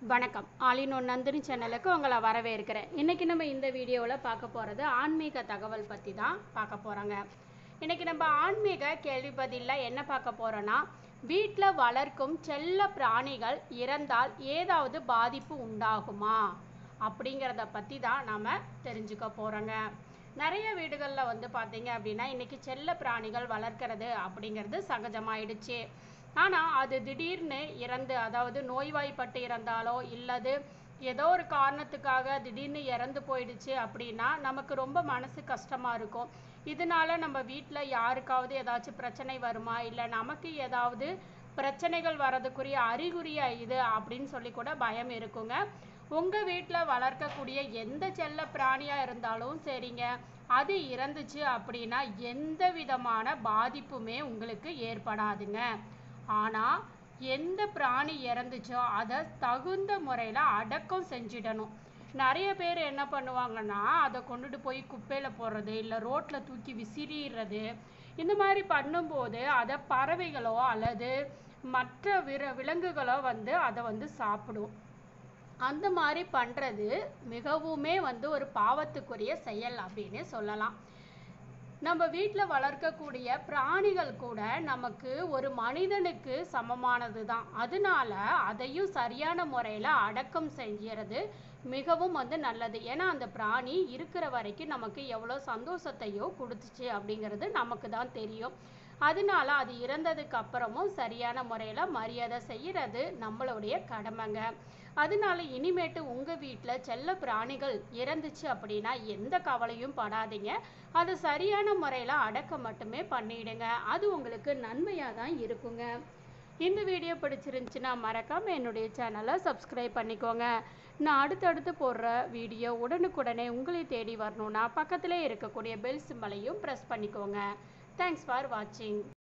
வணக்கம் ஆலினோ நந்தினி சேனலுக்கு உங்களை வரவேற்கிறேன் இன்றைக்கி நம்ம இந்த வீடியோவில் பார்க்க போகிறது ஆன்மீக தகவல் பற்றி தான் பார்க்க போகிறோங்க இன்றைக்கி நம்ம ஆன்மீக கேள்வி பதிலில் என்ன பார்க்க போகிறோன்னா வீட்டில் வளர்க்கும் செல்ல பிராணிகள் இறந்தால் ஏதாவது பாதிப்பு உண்டாகுமா அப்படிங்கிறத பற்றி தான் நாம் தெரிஞ்சுக்க போகிறோங்க நிறைய வீடுகளில் வந்து பார்த்தீங்க அப்படின்னா இன்றைக்கி செல்ல பிராணிகள் வளர்க்கறது அப்படிங்கிறது சகஜமாயிடுச்சு ஆனால் அது திடீர்னு இறந்து அதாவது நோய்வாய்ப்பட்டு இறந்தாலோ இல்லது ஏதோ ஒரு காரணத்துக்காக திடீர்னு இறந்து போயிடுச்சு அப்படின்னா நமக்கு ரொம்ப மனசு கஷ்டமாக இருக்கும் இதனால நம்ம வீட்டில் யாருக்காவது ஏதாச்சும் பிரச்சனை வருமா இல்லை நமக்கு ஏதாவது பிரச்சனைகள் வர்றதுக்குரிய அறிகுறியா இது அப்படின்னு சொல்லி கூட பயம் இருக்குங்க உங்கள் வீட்டில் வளர்க்கக்கூடிய எந்த செல்ல பிராணியாக இருந்தாலும் சரிங்க அது இறந்துச்சு அப்படின்னா எந்த விதமான பாதிப்புமே உங்களுக்கு ஏற்படாதுங்க ஆனால் எந்த பிராணி இறந்துச்சோ அதை தகுந்த முறையில் அடக்கம் செஞ்சிடணும் நிறைய பேர் என்ன பண்ணுவாங்கன்னா அதை கொண்டுட்டு போய் குப்பையில் போடுறது இல்லை ரோட்டில் தூக்கி விசிறிடுறது இந்த மாதிரி பண்ணும்போது அதை பறவைகளோ அல்லது மற்ற விர விலங்குகளோ வந்து அதை வந்து சாப்பிடும் அந்த மாதிரி பண்ணுறது மிகவுமே வந்து ஒரு பாவத்துக்குரிய செயல் அப்படின்னு சொல்லலாம் நம்ம வீட்டில் வளர்க்கக்கூடிய பிராணிகள் கூட நமக்கு ஒரு மனிதனுக்கு சமமானது தான் அதனால அதையும் சரியான முறையில் அடக்கம் செய்கிறது மிகவும் வந்து நல்லது ஏன்னா அந்த பிராணி இருக்கிற வரைக்கும் நமக்கு எவ்வளோ சந்தோஷத்தையோ கொடுத்துச்சு அப்படிங்கிறது நமக்கு தான் தெரியும் அதனால அது இறந்ததுக்கு அப்புறமும் சரியான முறையில் மரியாதை செய்கிறது நம்மளுடைய கடமைங்க அதனால இனிமேட்டு உங்கள் வீட்டில் செல்ல பிராணிகள் இறந்துச்சு அப்படின்னா எந்த கவலையும் படாதீங்க அதை சரியான முறையில் அடக்கம் மட்டுமே பண்ணிடுங்க அது உங்களுக்கு நன்மையாக தான் இருக்குங்க இந்த வீடியோ பிடிச்சிருந்துச்சுன்னா மறக்காமல் என்னுடைய சேனலை சப்ஸ்கிரைப் பண்ணிக்கோங்க நான் அடுத்தடுத்து போடுற வீடியோ உடனுக்குடனே உங்களை தேடி வரணும்னா பக்கத்திலே இருக்கக்கூடிய பெல் சிம்பலையும் ப்ரெஸ் பண்ணிக்கோங்க தேங்க்ஸ் ஃபார் வாட்சிங்